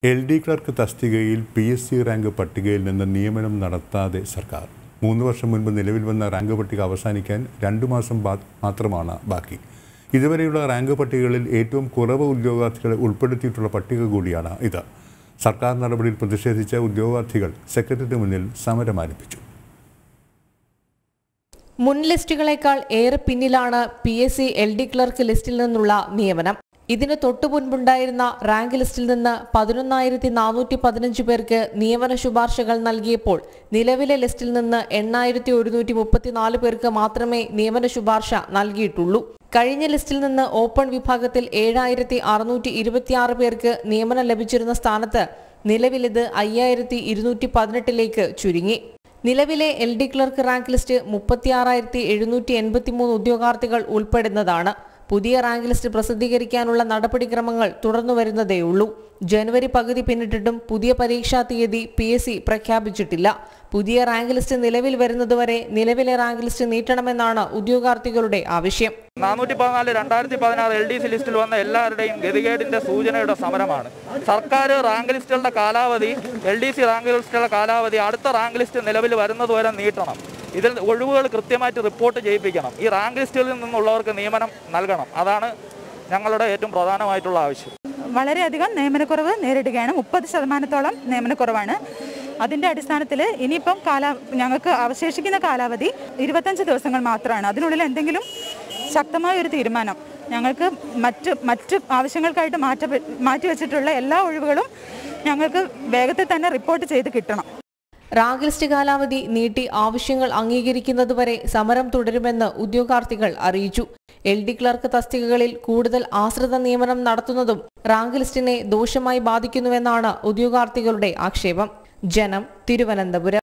L D clerk തസ്തികയിൽ P S C rank പട്ടികയിൽ നിന്ന് നിയമനം നടത്താതെ സർക്കാർ മൂന്ന് വർഷം മുൻപ് നിലവിൽ വന്ന റാങ്ക് പട്ടിക അവസാനിക്കാൻ രണ്ടു മാസം ബാ- മാത്രമാണ് ബാക്കി ഇതുവരെയുള്ള റാങ്ക് പട്ടികകളിൽ ഏറ്റവും കുറവ് ഉദ്യോഗാർത്ഥികളെ ഉൾപ്പെടുത്തിയിട്ടുള്ള പട്ടിക കൂടിയാണ് ഇത് സർക്കാർ നടപടിയിൽ പ്രതിഷേധിച്ച ഉദ്യോഗാർത്ഥികൾ സെക്രട്ടറിക്ക് മുന്നിൽ സമരം ആരംഭിച്ചു മുൻ ലിസ്റ്റുകളേക്കാൾ ഏറെ പിന്നിലാണ് P S C L D clerk ലിസ്റ്റിൽ നിന്നുള്ള നിയമനം ഇതിന് തൊട്ടു മുൻപുണ്ടായിരുന്ന റാങ്ക് ലിസ്റ്റിൽ നിന്ന് പതിനൊന്നായിരത്തി നാനൂറ്റി പതിനഞ്ച് പേർക്ക് നിയമന ശുപാർശകൾ നൽകിയപ്പോൾ നിലവിലെ ലിസ്റ്റിൽ നിന്ന് എണ്ണായിരത്തി ഒരുന്നൂറ്റി മുപ്പത്തിനാല് പേർക്ക് മാത്രമേ നിയമന ശുപാർശ നൽകിയിട്ടുള്ളൂ കഴിഞ്ഞ ലിസ്റ്റിൽ നിന്ന് ഓപ്പൺ വിഭാഗത്തിൽ ഏഴായിരത്തി അറുന്നൂറ്റി ഇരുപത്തിയാറ് പേർക്ക് നിയമനം ലഭിച്ചിരുന്ന സ്ഥാനത്ത് നിലവിലിത് അയ്യായിരത്തി ഇരുന്നൂറ്റി പതിനെട്ടിലേക്ക് ചുരുങ്ങി നിലവിലെ L D clerk rank list മുപ്പത്തിയാറായിരത്തി എഴുന്നൂറ്റി എൺപത്തിമൂന്ന് ഉദ്യോഗാർത്ഥികൾ ഉൾപ്പെടുന്നതാണ് പുതിയ റാങ്ക് ലിസ്റ്റ് പ്രസിദ്ധീകരിക്കാനുള്ള നടപടിക്രമങ്ങൾ തുടർന്നു വരുന്നതേയുള്ളൂ ജനുവരി പകുതി പിന്നിട്ടിട്ടും പുതിയ പരീക്ഷാ തീയതി പി എസ് സി പ്രഖ്യാപിച്ചിട്ടില്ല പുതിയ റാങ്ക് ലിസ്റ്റ് നിലവിൽ വരുന്നതുവരെ നിലവിലെ റാങ്ക് ലിസ്റ്റ് നീട്ടണമെന്നാണ് ഉദ്യോഗാർത്ഥികളുടെ ആവശ്യം നാനൂറ്റി പതിനാല് രണ്ടായിരത്തി പതിനാറ് എൽ ഡി സി ലിസ്റ്റിൽ വന്ന എല്ലാവരുടെയും ഗതികേടിന്റെ സൂചനയുടെ സമരമാണ് സർക്കാർ റാങ്ക് ലിസ്റ്റുകളുടെ കാലാവധി എൽ ഡി സി റാങ്ക് ലിസ്റ്റുകളുടെ കാലാവധി അടുത്ത റാങ്ക് ലിസ്റ്റ് നിലവിൽ വരുന്നതുവരെ നീട്ടണം ഇതിൽ ഒഴിവുകൾ കൃത്യമായിട്ട് റിപ്പോർട്ട് ചെയ്യിപ്പിക്കണം ഈ റാങ്ക് ലിസ്റ്റുകളിൽ നിന്നുള്ളവർക്ക് നിയമനം നൽകണം അതാണ് ഞങ്ങളുടെ ഏറ്റവും പ്രധാനമായിട്ടുള്ള ആവശ്യം വളരെയധികം നിയമനക്കുറവ് നേരിടുകയാണ് മുപ്പത് ശതമാനത്തോളം നിയമനക്കുറവാണ് അതിൻ്റെ അടിസ്ഥാനത്തിൽ ഇനിയിപ്പം കാലാ ഞങ്ങൾക്ക് അവശേഷിക്കുന്ന കാലാവധി ഇരുപത്തഞ്ച് ദിവസങ്ങൾ മാത്രമാണ് അതിനുള്ളിൽ എന്തെങ്കിലും ശക്തമായ ഒരു തീരുമാനം ഞങ്ങൾക്ക് മറ്റ് മറ്റ് ആവശ്യങ്ങൾക്കായിട്ട് മാറ്റ മാറ്റിവെച്ചിട്ടുള്ള എല്ലാ ഒഴിവുകളും ഞങ്ങൾക്ക് വേഗത്തിൽ തന്നെ റിപ്പോർട്ട് ചെയ്ത് കിട്ടണം റാങ്ക് ലിസ്റ്റ് കാലാവധി നീട്ടി ആവശ്യങ്ങൾ അംഗീകരിക്കുന്നതുവരെ സമരം തുടരുമെന്ന് ഉദ്യോഗാർത്ഥികൾ അറിയിച്ചു എൽ ഡി ക്ലർക്ക് തസ്തികകളിൽ കൂടുതൽ ആശ്രിത നിയമനം നടത്തുന്നതും റാങ്ക് ലിസ്റ്റിനെ ദോഷമായി ബാധിക്കുന്നുവെന്നാണ് ഉദ്യോഗാർത്ഥികളുടെ ആക്ഷേപം ജനം തിരുവനന്തപുരം